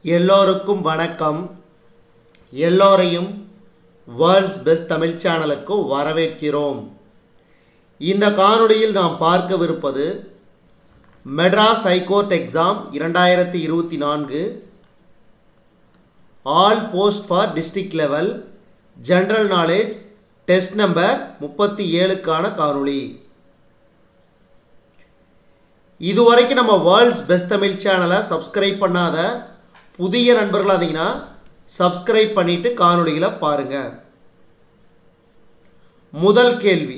எல்லோருக்கும் வணக்கம் எல்லோரையும் வேர்ல்ட்ஸ் பெஸ்ட் தமிழ் சேனலுக்கு வரவேற்கிறோம் இந்த காணொளியில் நாம் பார்க்கவிருப்பது மெட்ராஸ் ஹைகோர்ட் எக்ஸாம் இரண்டாயிரத்தி இருபத்தி நான்கு all post for district level general knowledge test number முப்பத்தி ஏழுக்கான காணொளி இதுவரைக்கும் நம்ம வேர்ல்ட்ஸ் பெஸ்ட் தமிழ் சேனலை சப்ஸ்கிரைப் பண்ணாத புதிய நண்பர்களாக இருந்தீங்கன்னா சப்ஸ்கிரைப் பண்ணிட்டு காணொளிகளை பாருங்க முதல் கேள்வி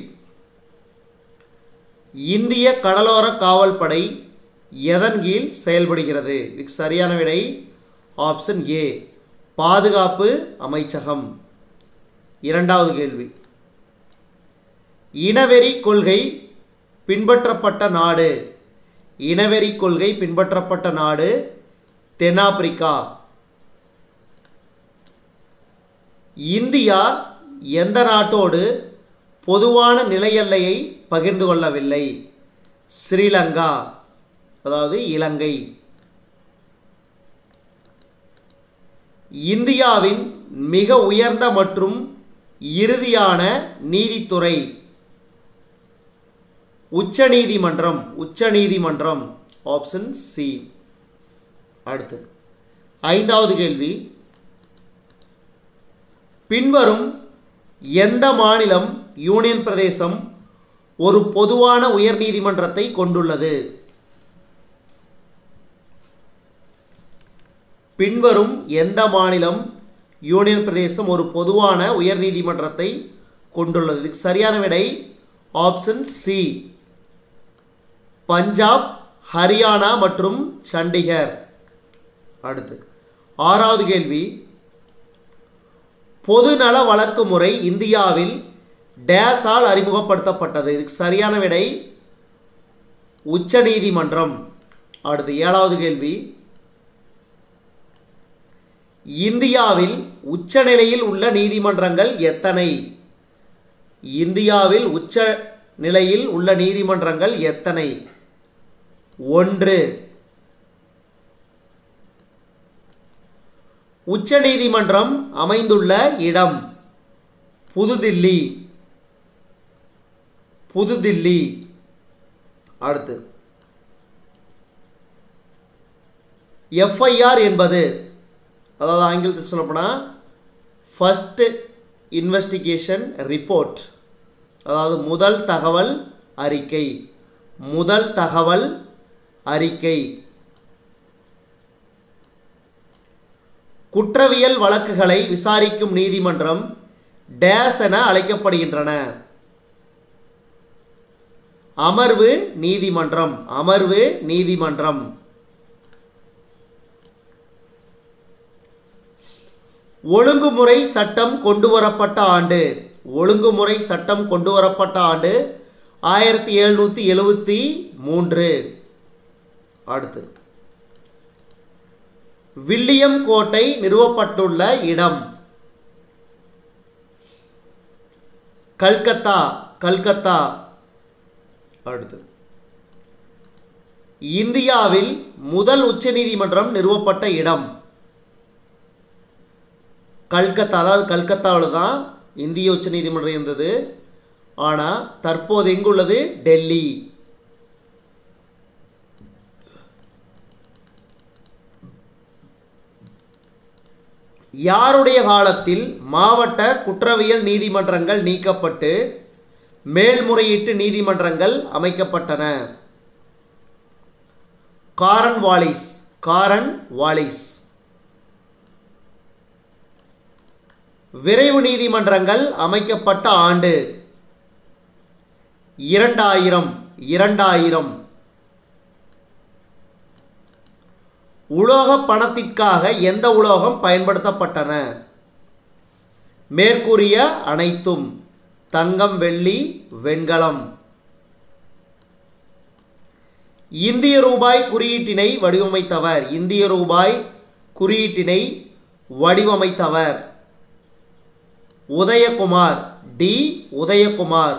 இந்திய கடலோர காவல் படை எதன் கீழ் செயல்படுகிறது இதுக்கு சரியான விடை ஆப்ஷன் ஏ பாதுகாப்பு அமைச்சகம் இரண்டாவது கேள்வி இனவெறி கொள்கை பின்பற்றப்பட்ட நாடு இனவெறி கொள்கை பின்பற்றப்பட்ட நாடு தென்னாப்பிரிக்கா இந்தியா எந்த நாட்டோடு பொதுவான நிலையெல்லையை பகிர்ந்து கொள்ளவில்லை ஸ்ரீலங்கா அதாவது இலங்கை இந்தியாவின் மிக உயர்ந்த மற்றும் இறுதியான நீதித்துறை உச்சநீதிமன்றம் உச்சநீதிமன்றம் ஆப்ஷன் சி அடுத்து ஐந்தாவது கேள்வி பின்வரும் எந்த மாநிலம் யூனியன் பிரதேசம் ஒரு பொதுவான உயர்நீதிமன்றத்தை கொண்டுள்ளது பின்வரும் எந்த மாநிலம் யூனியன் பிரதேசம் ஒரு பொதுவான உயர்நீதிமன்றத்தை கொண்டுள்ளது இதுக்கு சரியான விடை ஆப்ஷன் சி பஞ்சாப் ஹரியானா மற்றும் சண்டிகர் அடுத்து ஆறாவது கேள்வி பொதுநல வழக்கு முறை இந்தியாவில் டேஸால் அறிமுகப்படுத்தப்பட்டது இதுக்கு சரியான விடை உச்சநீதிமன்றம் அடுத்து ஏழாவது கேள்வி இந்தியாவில் உச்சநிலையில் உள்ள நீதிமன்றங்கள் எத்தனை இந்தியாவில் உச்ச நிலையில் உள்ள நீதிமன்றங்கள் எத்தனை ஒன்று உச்சநீதிமன்றம் அமைந்துள்ள இடம் புதுதில்லி புதுதில்லி அடுத்து எஃப்ஐஆர் என்பது அதாவது ஆங்கிலத்தில் சொல்லப்போனால் ஃபஸ்ட்டு இன்வெஸ்டிகேஷன் ரிப்போர்ட் அதாவது முதல் தகவல் அறிக்கை முதல் தகவல் அறிக்கை குற்றவியல் வழக்குகளை விசாரிக்கும் நீதிமன்றம் டேஸ் என அழைக்கப்படுகின்றன அமர்வு நீதிமன்றம் அமர்வு நீதிமன்றம் ஒழுங்குமுறை சட்டம் கொண்டு வரப்பட்ட ஆண்டு ஒழுங்குமுறை சட்டம் கொண்டு வரப்பட்ட ஆண்டு ஆயிரத்தி எழுநூற்றி எழுபத்தி மூன்று அடுத்து வில்லியம் கோட்டை நிறுவப்பட்டுள்ள இடம் கல்கத்தா கல்கத்தா அடுத்து இந்தியாவில் முதல் உச்சநீதிமன்றம் நிறுவப்பட்ட இடம் கல்கத்தா அதாவது கல்கத்தாவில் தான் இந்திய உச்சநீதிமன்றம் இருந்தது ஆனால் தற்போது எங்குள்ளது டெல்லி யாருடைய காலத்தில் மாவட்ட குற்றவியல் நீதிமன்றங்கள் நீக்கப்பட்டு மேல்முறையீட்டு நீதிமன்றங்கள் அமைக்கப்பட்டன காரன் வாலிஸ் காரன் வாலிஸ் விரைவு நீதிமன்றங்கள் அமைக்கப்பட்ட ஆண்டு இரண்டாயிரம் இரண்டாயிரம் உலோக பணத்திற்காக எந்த உலோகம் பயன்படுத்தப்பட்டன மேற்கூறிய அனைத்தும் தங்கம் வெள்ளி வெண்கலம் இந்திய ரூபாய் குறியீட்டினை வடிவமைத்தவர் இந்திய ரூபாய் குறியீட்டினை வடிவமைத்தவர் உதயகுமார் டி உதயகுமார்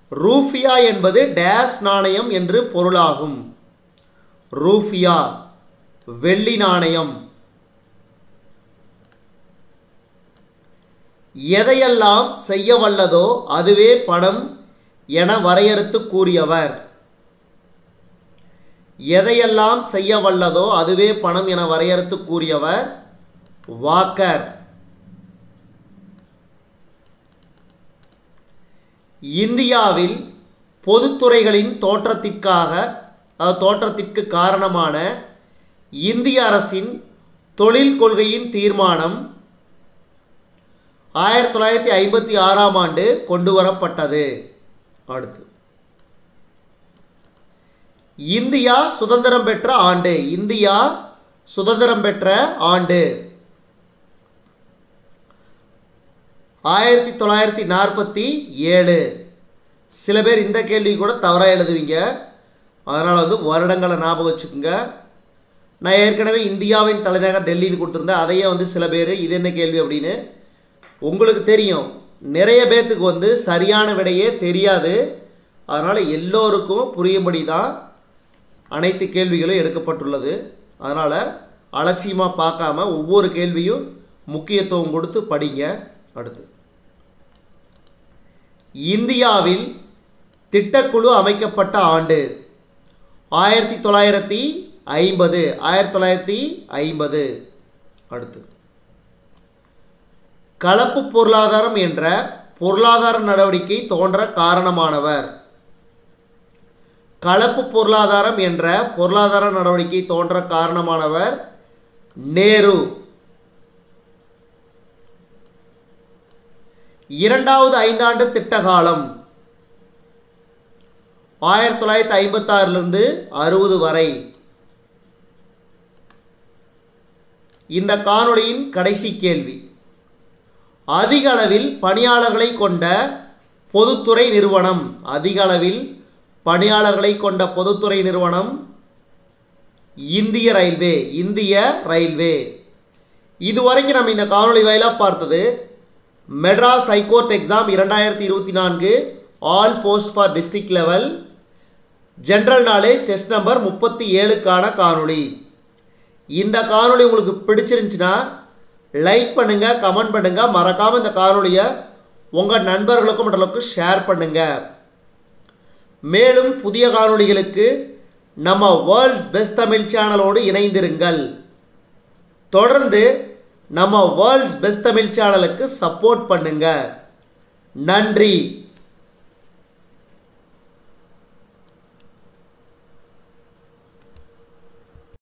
ரூஃபியா என்பது டேஸ் நாணயம் என்று பொருளாகும் ரூஃபியா வெள்ளி நாணயம் எதையெல்லாம் செய்ய வல்லதோ அதுவே பணம் என வரையறுத்து கூறியவர் எதையெல்லாம் செய்ய வல்லதோ அதுவே பணம் என வரையறுத்து கூறியவர் வாக்கர் இந்தியாவில் பொதுத்துறைகளின் தோற்றத்திற்காக அஹ், தோற்றத்திற்கு காரணமான இந்திய அரசின் தொழில் கொள்கையின் தீர்மானம் ஆயிரத்தி தொள்ளாயிரத்தி ஐம்பத்தி ஆறாம் ஆண்டு கொண்டு வரப்பட்டது அடுத்து இந்தியா சுதந்திரம் பெற்ற ஆண்டு இந்தியா சுதந்திரம் பெற்ற ஆண்டு ஆயிரத்தி தொள்ளாயிரத்தி நாற்பத்தி ஏழு சில பேர் இந்த கேள்வி கூட தவறாக எழுதுவீங்க அதனால் வந்து வருடங்களை ஞாபகம் வச்சுக்கோங்க நான் ஏற்கனவே இந்தியாவின் தலைநகர் டெல்லின்னு கொடுத்துருந்தேன் அதையே வந்து சில பேர் இது என்ன கேள்வி அப்படின்னு உங்களுக்கு தெரியும் நிறைய பேர்த்துக்கு வந்து சரியான விடையே தெரியாது அதனால் எல்லோருக்கும் புரியும்படி தான் அனைத்து கேள்விகளும் எடுக்கப்பட்டுள்ளது அதனால் அலட்சியமாக பார்க்காம ஒவ்வொரு கேள்வியும் முக்கியத்துவம் கொடுத்து படிங்க அடுத்து இந்தியாவில் திட்டக்குழு அமைக்கப்பட்ட ஆண்டு ஆயிரத்தி தொள்ளாயிரத்தி ஐம்பது ஆயிரத்தி தொள்ளாயிரத்தி ஐம்பது அடுத்து கலப்பு பொருளாதாரம் என்ற பொருளாதார நடவடிக்கை தோன்ற காரணமானவர் கலப்பு பொருளாதாரம் என்ற பொருளாதார நடவடிக்கை தோன்ற காரணமானவர் நேரு இரண்டாவது ஐந்தாண்டு திட்டகாலம் ஆயிரத்தி தொள்ளாயிரத்தி ஐம்பத்தாறிலிருந்து அறுபது வரை இந்த காணொளியின் கடைசி கேள்வி அதிக அளவில் பணியாளர்களை கொண்ட பொதுத்துறை நிறுவனம் அதிக அளவில் பணியாளர்களை கொண்ட பொதுத்துறை நிறுவனம் இந்திய ரயில்வே இந்திய ரயில்வே இதுவரைக்கும் நம்ம இந்த காணொளி வாயிலாக பார்த்தது மெட்ராஸ் ஹைகோர்ட் எக்ஸாம் இரண்டாயிரத்தி இருபத்தி நான்கு all post for district level general knowledge test number முப்பத்தி ஏழுக்கான காணொளி இந்த காணொளி உங்களுக்கு பிடிச்சிருந்துச்சுன்னா லைக் பண்ணுங்கள் கமெண்ட் பண்ணுங்கள் மறக்காமல் இந்த காணொளியை உங்கள் நண்பர்களுக்கும் மற்றவர்களுக்கும் ஷேர் பண்ணுங்கள் மேலும் புதிய காணொளிகளுக்கு நம்ம வேர்ல்ட்ஸ் பெஸ்ட் தமிழ் சேனலோடு இணைந்திருங்கள் தொடர்ந்து நம்ம வேர்ல்ட்ஸ் பெஸ்ட் தமிழ் சேனலுக்கு சப்போர்ட் பண்ணுங்க நன்றி